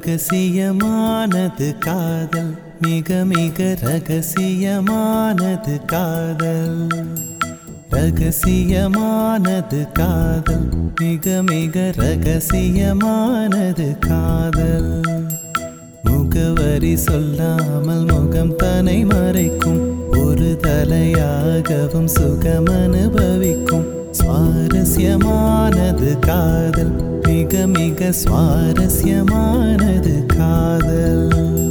ரகசியமானது காதல் மிக மிக ரகசியமானது காதல் ரகசியமானது காதல் மிக மிக ரகசியமானது காதல் முகவரி சொல்லாமல் முகம் தனை மறைக்கும் ஒரு தலையாகவும் சுகம் அனுபவிக்கும் சுவாரஸ்யமானது காதல் மிக மிக சுவாரஸ்யமானது காதல்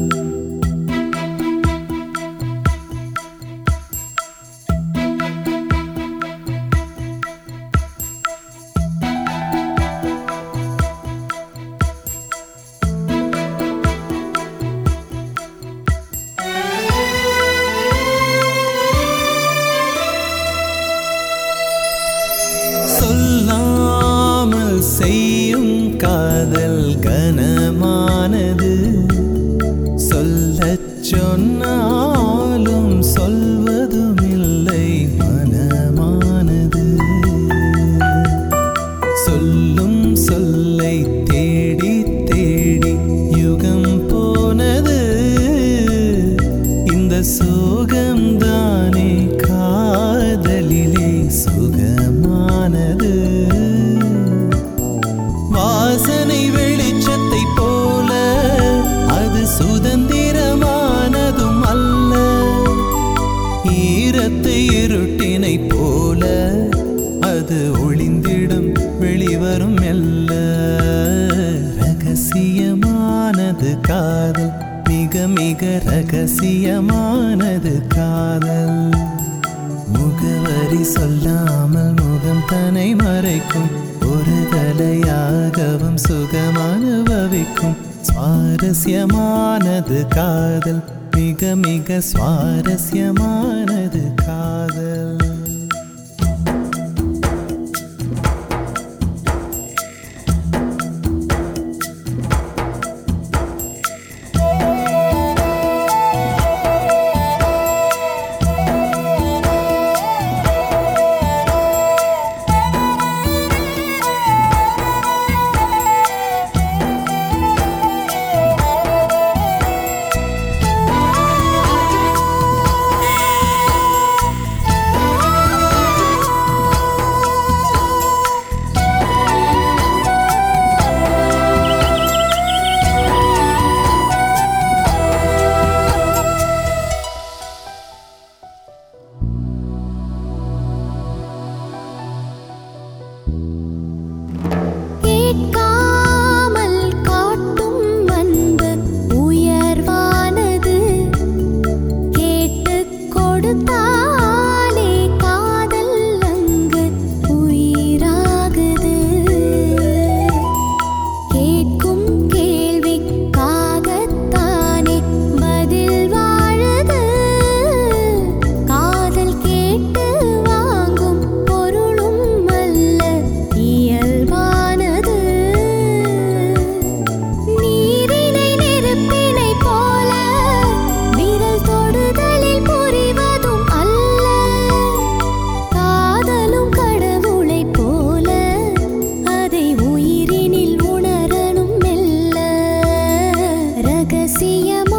சொல்லாமல் செய்யும் காதல் கனமானது சொல்லச் சொன்னாலும் சொல்வதுமில்லை மனமானது சொல்லும் சொல்லை தேடி தேடி யுகம் போனது இந்த சுகம்தானே காதலிலே சுகமானது வாசனை வெளிச்சத்தை போல அது சுதந்திரமானதும் அல்ல ஈரத்தை இருட்டினை போல அது ஒளிந்திடும் வெளிவரும் மெல்ல ரகசியமானது காதல் மிக மிக ரகசியமானது காதல் முகவரி சொல்லாமல் முகம் தனை மறைக்கும் ஒரு தலையாகவும் சுகம் அனுபவிக்கும் சுவாரஸ்யமானது காதல் மிக மிக சுவாரஸ்யமானது காதல் கேட்காமல் காட்டும் அன்பு உயர்வானது கேட்டுக் கொடுத்தாலே காதல் அங்கு உயிராகுது கேட்கும் கேள்விக்காகத்தானே பதில் வாழுது காதல் கேட்டு வாங்கும் பொருளும் அல்ல இயல்பானது நீரினை நெருப்பினை போல விரல் தொடுதலில் புரிவதும் அல்ல காதலும் கடவுளைப் போல அதை உயிரினில் உணரணும் மெல்ல ரகசியம்